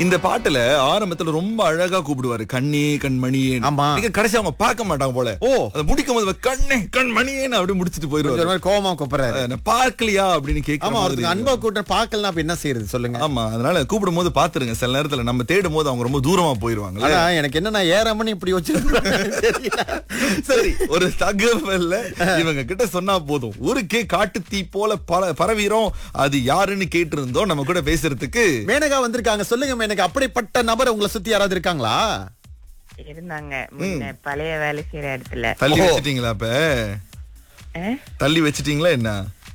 இந்த பாட்டுல ஆரம்பத்துல ரொம்ப அழகா கூப்பிடுவாரு கண்ணே கண்மணியே ஆமா. நீங்க கடைசி அவங்க பார்க்க மாட்டாங்க போல ஓ. அதை முடிக்கும் போது கண்ணே கண்மணியேன்னு அப்படி முடிச்சிட்டு கொஞ்சம் ஒரு போயிருவாரு மாதிரி கோவமா கூப்பிடுறாரு அஹ், நான் பார்க்கலையா அப்படின்னு கேட்க ஆமா ஒருத்தங்க அன்பா கூட்ட பாக்கலாம் அப்ப என்ன செய்யறது சொல்லுங்க ஆமா அதனால கூப்பிடும் போது பாத்துருங்க சில நேரத்துல நம்ம தேடும் போது அவங்க ரொம்ப தூரமா போயிருவாங்கல்ல ஆனா எனக்கு என்ன நான் ஏறாமன்னு இப்படி வச்சிருக்கேன் சரி ஒரு தகவல்ல இவங்க கிட்ட சொன்னா போதும் ஊருக்கே காட்டு தீ போல பல பரவீரம் அது யாருன்னு கேட்டிருந்தோம் நம்ம கூட பேசுறதுக்கு மேனகா வந்திருக்காங்க சொல்லுங்க மேனகா அப்படிப்பட்ட நபர் உங்களை சுத்தி யாராவது இருக்காங்களா இருந்தாங்க முன்ன பழைய வேலை செய்யற இடத்துல தள்ளி ஓ. வச்சிட்டீங்களா அப்ப அஹ்? தள்ளி வச்சிட்டீங்களா என்ன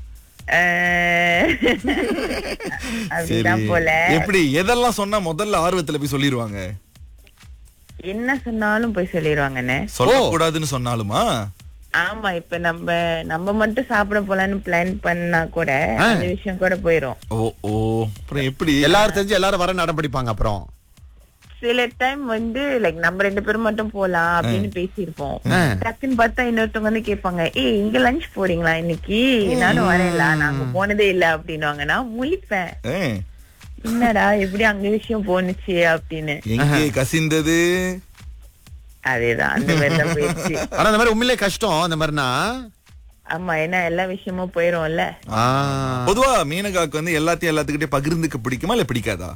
அஹ், சரி அப்படிதான் போல எப்படி எதெல்லாம் சொன்னா முதல்ல ஆர்வத்துல போய் சொல்லிருவாங்க என்ன சொன்னாலும் போய் சொல்லிடுவாங்கண்ணே சொல்லக்கூடாதுன்னு சொன்னாலுமா ஆமா இப்ப நம்ம நம்ம மட்டும் சாப்பிட போலான்னு பிளான் பண்ணா கூட அந்த விஷயம் கூட போயிரும் ஓ ஓ அப்புறம் எப்படி எல்லாரும் தெரிஞ்சு எல்லாரும் வர நடம் பிடிப்பாங்க அப்புறம் சில டைம் வந்து லைக் நம்ம ரெண்டு பேரும் மட்டும் போலாம் அப்படின்னு பேசியிருப்போம் டக்குன்னு பார்த்தா இன்னொருத்தவங்க வந்து கேட்பாங்க ஏய் இங்க லஞ்ச் போறீங்களா இன்னைக்கு நானும் வரேன்ல நாங்க போனதே இல்ல அப்படின்னுவாங்க நான் முழிப்பேன் ஏய், என்னடா எப்படி அங்க விஷயம் போனுச்சு அப்படின்னு எங்கே கசிந்தது அதேதான் அந்த மாதிரிதான் போயிடுச்சு ஆனா இந்த மாதிரி உண்மையிலே கஷ்டம் இந்த மாதிரினா ஆமா ஏன்னா எல்லா விஷயமும் போயிரும்ல ஆ. பொதுவா மீனகாக்கு வந்து எல்லாத்தையும் எல்லாத்துக்கிட்டே பகிர்ந்துக்க பிடிக்குமா இல்ல பிடிக்காதா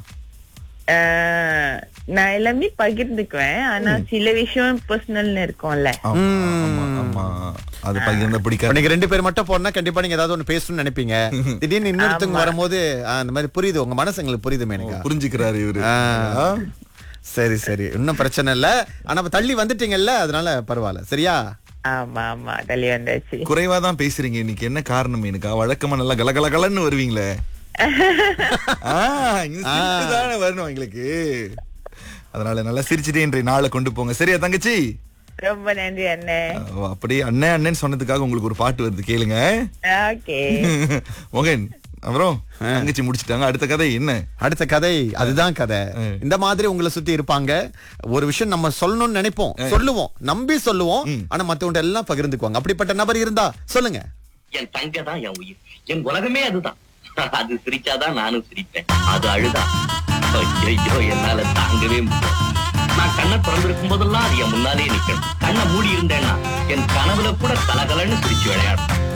ஆஹ் நான் எல்லாமே பகிர்ந்துக்குவேன் ஆனா சில விஷயம் பர்சனல்னு இருக்கும்ல ஆமா, ஆமா, ஆமா அது பகிர்ந்த இப்ப பிடிக்காது நீங்க ரெண்டு பேர் மட்டும் போனா கண்டிப்பா நீங்க ஏதாவது ஒண்ணு பேசணும்னு நினைப்பீங்க திடீர்னு இன்னொருத்தவங்க வரும்போது ஆ, அந்த மாதிரி புரியுது உங்க மனசு எங்களுக்கு புரியுது மேனகா புரிஞ்சுக்கிறாரு இவரு ஆ. ஆ? சரி சரி இன்னும் பிரச்சனை இல்ல ஆனா இப்ப தள்ளி வந்துட்டீங்கல்ல அதனால பரவாயில்ல சரியா ஆமா ஆமா தள்ளி வந்தாச்சு குறைவா தான் பேசுறீங்க இன்னைக்கு என்ன காரணம் எனக்கா வழக்கமா நல்லா கலகலகலன்னு வருவீங்களே ஆ, இங்க சிரிச்சுதானே வரணும் எங்களுக்கு அதனால நல்லா சிரிச்சுட்டே இன்றைய நாளை கொண்டு போங்க சரியா தங்கச்சி ரொம்ப நன்றி அண்ணன் ஓ, அப்படியே அண்ணன் அண்ணன் சொன்னதுக்காக உங்களுக்கு ஒரு பாட்டு வருது கேளுங்க ஓகே மோகன் அப்புறம் தங்கச்சி முடிச்சிட்டாங்க அடுத்த கதை என்ன அடுத்த கதை அதுதான் கதை இந்த மாதிரி உங்களை சுத்தி இருப்பாங்க ஒரு விஷயம் நம்ம சொல்லணும்னு நினைப்போம் சொல்லுவோம் நம்பி சொல்லுவோம் ஆனா மத்தவங்க எல்லாம் பகிர்ந்துக்குவாங்க அப்படிப்பட்ட நபர் இருந்தா சொல்லுங்க என் தங்க தான் என் உயிர் என் உலகமே அதுதான் அது சிரிச்சாதான் நானும் சிரிப்பேன் அது அழுதா ஐயோ என்னால தாங்கவே முடியல நான் கண்ணை திறந்திருக்கும் போதெல்லாம் அது என் முன்னாலே நிக்கணும் கண்ணை மூடி இருந்தேன்னா என் கனவுல கூட கலகலன்னு சிரிச்சு விளையாடும்